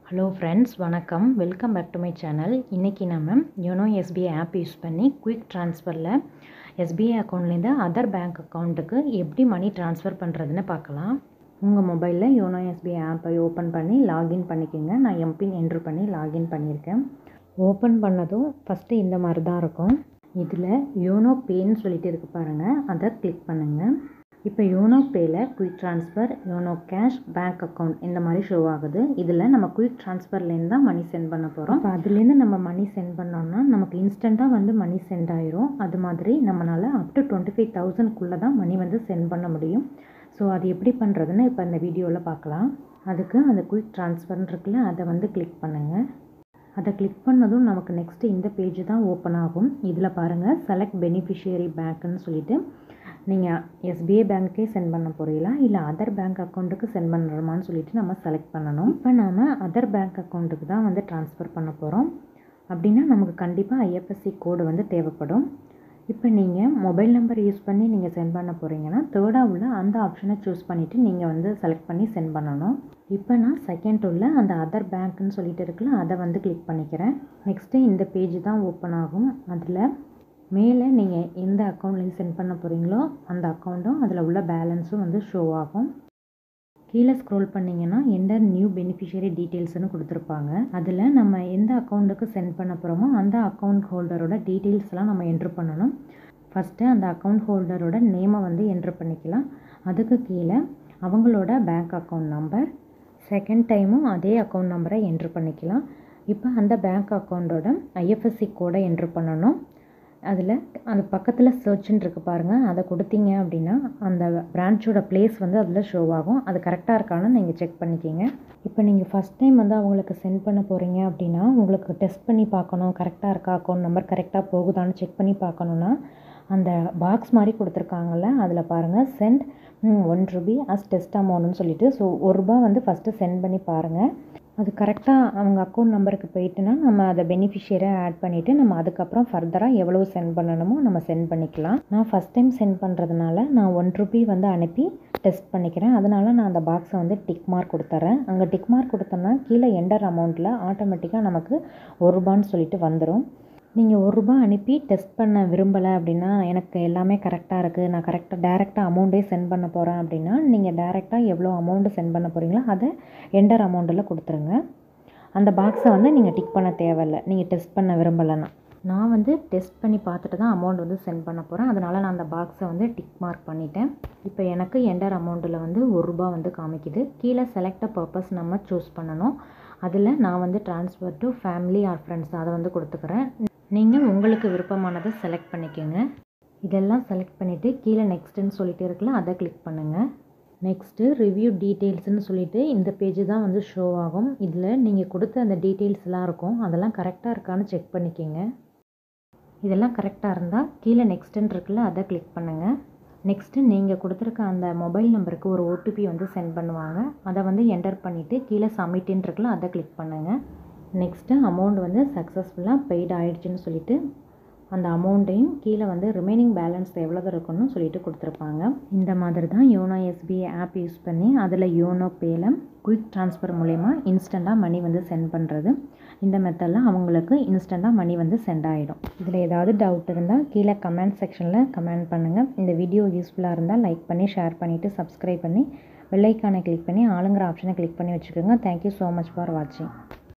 hello friends வணக்கம் welcome back to my channel இன்றைக்கி நம்ம யோனோ எஸ்பிஐ ஆப் யூஸ் பண்ணி குயிக் ட்ரான்ஸ்ஃபரில் எஸ்பிஐ அக்கௌண்ட்லேருந்து அதர் பேங்க் அக்கௌண்ட்டுக்கு எப்படி மணி ட்ரான்ஸ்ஃபர் பண்ணுறதுன்னு பார்க்கலாம் உங்கள் மொபைலில் யோனோ எஸ்பிஐ ஆப்பை ஓப்பன் பண்ணி லாகின் பண்ணிக்கோங்க நான் எம்பின் என்ட்ரு பண்ணி லாகின் பண்ணியிருக்கேன் ஓப்பன் பண்ணதும் ஃபஸ்ட்டு இந்த மாதிரி தான் இருக்கும் இதில் யோனோ பேன்னு சொல்லிட்டு இருக்கு பாருங்கள் அதை கிளிக் பண்ணுங்கள் இப்போ யோனோ பேயில் quick transfer YONO cash bank account இந்த மாதிரி ஷோ ஆகுது இதில் நம்ம குயிக் ட்ரான்ஸ்ஃபர்லேருந்து தான் மணி சென்ட் பண்ண போகிறோம் இப்போ அதுலேருந்து நம்ம மணி சென்ட் பண்ணோம்னா நமக்கு இன்ஸ்டண்ட்டாக வந்து மணி சென்ட் ஆயிரும் அது மாதிரி நம்மளால் அப் டு டுவெண்ட்டி ஃபைவ் தௌசண்ட்குள்ளே தான் மணி வந்து சென்ட் பண்ண முடியும் ஸோ அது எப்படி பண்ணுறதுன்னு இப்போ இந்த வீடியோவில் பார்க்கலாம் அதுக்கு அந்த குயிக் ட்ரான்ஸ்ஃபர்னு இருக்குல்ல அதை வந்து கிளிக் பண்ணுங்கள் அதை கிளிக் பண்ணதும் நமக்கு நெக்ஸ்ட்டு இந்த பேஜ் தான் ஓப்பன் ஆகும் இதில் பாருங்கள் செலக்ட் பெனிஃபிஷியரி பேங்க்குன்னு சொல்லிட்டு நீங்கள் எஸ்பிஐ பேங்க்கே சென்ட் பண்ண போகிறீங்களா இல்லை அதர் பேங்க் அக்கௌண்ட்டுக்கு சென்ட் பண்ணுறோமான்னு சொல்லிட்டு நம்ம செலக்ட் பண்ணணும் இப்போ நாம் அதர் பேங்க் அக்கௌண்ட்டுக்கு தான் வந்து ட்ரான்ஸ்ஃபர் பண்ண போகிறோம் அப்படின்னா நமக்கு கண்டிப்பாக ஐஎஃப்எஸ்சி கோடு வந்து தேவைப்படும் இப்போ நீங்கள் மொபைல் நம்பர் யூஸ் பண்ணி நீங்கள் சென்ட் பண்ண போகிறீங்கன்னா தேர்டாக உள்ள அந்த ஆப்ஷனை சூஸ் பண்ணிவிட்டு நீங்கள் வந்து செலக்ட் பண்ணி சென்ட் பண்ணணும் இப்போ நான் செகண்ட் உள்ள அந்த அதர் பேங்க்னு சொல்லிட்டு இருக்குல்ல அதை வந்து கிளிக் பண்ணிக்கிறேன் நெக்ஸ்ட்டு இந்த பேஜ் தான் ஓப்பன் ஆகும் அதில் மேலே நீங்கள் எந்த அக்கௌண்ட்லேருந்து சென்ட் பண்ண போகிறீங்களோ அந்த அக்கௌண்ட்டும் அதில் உள்ள பேலன்ஸும் வந்து ஷோ ஆகும் கீழே ஸ்க்ரோல் பண்ணிங்கன்னா என்டர் நியூ பெனிஃபிஷியரி டீட்டெயில்ஸ்னு கொடுத்துருப்பாங்க அதில் நம்ம எந்த அக்கௌண்ட்டுக்கு சென்ட் பண்ண போகிறோமோ அந்த அக்கௌண்ட் ஹோல்டரோட டீட்டெயில்ஸ்லாம் நம்ம என்ட்ரு பண்ணணும் ஃபஸ்ட்டு அந்த அக்கௌண்ட் ஹோல்டரோட நேமை வந்து என்ட்ரு பண்ணிக்கலாம் அதுக்கு கீழே அவங்களோட பேங்க் அக்கௌண்ட் நம்பர் செகண்ட் டைமும் அதே அக்கௌண்ட் நம்பரை என்ட்ரு பண்ணிக்கலாம் இப்போ அந்த பேங்க் அக்கௌண்ட்டோட ஐஎஃப்எஸ்சி கோடை என்ட்ரு பண்ணணும் அதில் அந்த பக்கத்தில் சர்ச்ன்னு இருக்குது பாருங்கள் அதை கொடுத்தீங்க அப்படின்னா அந்த பிரான்ச்சோட பிளேஸ் வந்து அதில் ஷோ ஆகும் அது கரெக்டாக இருக்கான்னு நீங்கள் செக் பண்ணிக்கிங்க இப்போ நீங்கள் ஃபஸ்ட் டைம் வந்து அவங்களுக்கு சென்ட் பண்ண போகிறீங்க அப்படின்னா உங்களுக்கு டெஸ்ட் பண்ணி பார்க்கணும் கரெக்டாக இருக்கா அக்கௌண்ட் நம்பர் கரெக்டாக போகுதான்னு செக் பண்ணி பார்க்கணுன்னா அந்த பாக்ஸ் மாதிரி கொடுத்துருக்காங்கல்ல அதில் பாருங்கள் send one rupee as test அமௌண்ட்னு சொல்லிட்டு ஸோ ஒரு ரூபா வந்து ஃபஸ்ட்டு சென்ட் பண்ணி பாருங்கள் அது கரெக்டாக அவங்க அக்கௌண்ட் நம்பருக்கு போயிட்டுனா நம்ம அதை பெனிஃபிஷியராக ஆட் பண்ணிவிட்டு நம்ம அதுக்கப்புறம் ஃபர்தராக எவ்வளோ சென்ட் பண்ணணுமோ நம்ம சென்ட் பண்ணிக்கலாம் நான் ஃபஸ்ட் டைம் சென்ட் பண்ணுறதுனால நான் ஒன் ருபி வந்து அனுப்பி டெஸ்ட் பண்ணிக்கிறேன் அதனால் நான் அந்த பாக்ஸை வந்து டிக் மார்க் கொடுத்துட்றேன் அங்கே டிக் மார்க் கொடுத்தோம்னா கீழே எண்டர் அமௌண்ட்டில் ஆட்டோமேட்டிக்காக நமக்கு ஒரு ரூபான்னு சொல்லிட்டு வந்துடும் நீங்கள் ஒரு ரூபா அனுப்பி டெஸ்ட் பண்ண விரும்பலை அப்படின்னா எனக்கு எல்லாமே கரெக்டாக இருக்குது நான் கரெக்டாக டேரெக்டாக அமௌண்ட்டே சென்ட் பண்ண போகிறேன் அப்படின்னா நீங்கள் டேரெக்டாக எவ்வளோ அமௌண்ட்டு சென்ட் பண்ண போகிறீங்களோ அதை எண்டர் அமௌண்ட்டில் கொடுத்துருங்க அந்த பாக்ஸை வந்து நீங்கள் டிக் பண்ண தேவையில்லை நீங்கள் டெஸ்ட் பண்ண விரும்பலைன்னா நான் வந்து டெஸ்ட் பண்ணி பார்த்துட்டு தான் அமௌண்ட் வந்து சென்ட் பண்ண போகிறேன் அதனால் நான் அந்த பாக்ஸை வந்து டிக் மார்க் பண்ணிட்டேன் இப்போ எனக்கு எண்டர் அமௌண்ட்டில் வந்து ஒரு ரூபா வந்து காமிக்குது கீழே செலக்ட் பர்பஸ் நம்ம சூஸ் பண்ணணும் அதில் நான் வந்து transfer to family or friends அதை வந்து கொடுத்துக்கிறேன் நீங்கள் உங்களுக்கு விருப்பமானதை செலக்ட் பண்ணிக்கோங்க இதெல்லாம் செலக்ட் பண்ணிவிட்டு கீழே நெக்ஸ்ட்டுன்னு சொல்லிட்டு இருக்குல்ல அதை கிளிக் பண்ணுங்கள் நெக்ஸ்ட்டு ரிவ்யூ டீட்டெயில்ஸ்னு சொல்லிட்டு இந்த பேஜ் தான் வந்து ஷோ ஆகும் இதில் நீங்கள் கொடுத்த அந்த டீட்டெயில்ஸ்லாம் இருக்கும் அதெல்லாம் கரெக்டாக இருக்கான்னு செக் பண்ணிக்கோங்க இதெல்லாம் கரெக்டாக இருந்தால் கீழே நெக்ஸ்ட்டுன்னு இருக்குல்ல அதை கிளிக் பண்ணுங்கள் நெக்ஸ்ட்டு நீங்கள் கொடுத்துருக்க அந்த மொபைல் நம்பருக்கு ஒரு ஓடிபி வந்து சென்ட் பண்ணுவாங்க அதை வந்து என்டர் பண்ணிவிட்டு கீழே சப்மிட்டுன்னு இருக்குல்ல அதை கிளிக் பண்ணுங்கள் நெக்ஸ்ட்டு அமௌண்ட் வந்து சக்ஸஸ்ஃபுல்லாக பெய்டு ஆகிடுச்சின்னு சொல்லிட்டு அந்த அமௌண்ட்டையும் கீழே வந்து ரிமைனிங் பேலன்ஸ் எவ்வளோ இருக்குன்னு சொல்லிட்டு கொடுத்துருப்பாங்க இந்த மாதிரி தான் யோனோ எஸ்பிஐ ஆப் யூஸ் பண்ணி அதில் யோனோ பேயில் குயிக் ட்ரான்ஸ்ஃபர் மூலயமா இன்ஸ்டண்ட்டாக மணி வந்து சென்ட் பண்ணுறது இந்த மெத்தடில் அவங்களுக்கு இன்ஸ்டண்ட்டாக மணி வந்து சென்ட் ஆகிடும் இதில் ஏதாவது டவுட் இருந்தால் கீழே கமெண்ட் செக்ஷனில் கமெண்ட் பண்ணுங்கள் இந்த வீடியோ யூஸ்ஃபுல்லாக இருந்தால் லைக் பண்ணி ஷேர் பண்ணிவிட்டு சப்ஸ்கிரைப் பண்ணி பெல்லைக்கானை கிளிக் பண்ணி ஆளுங்கிற ஆப்ஷனை கிளிக் பண்ணி வச்சுக்கோங்க தேங்க்யூ ஸோ மச் ஃபார் வாட்சிங்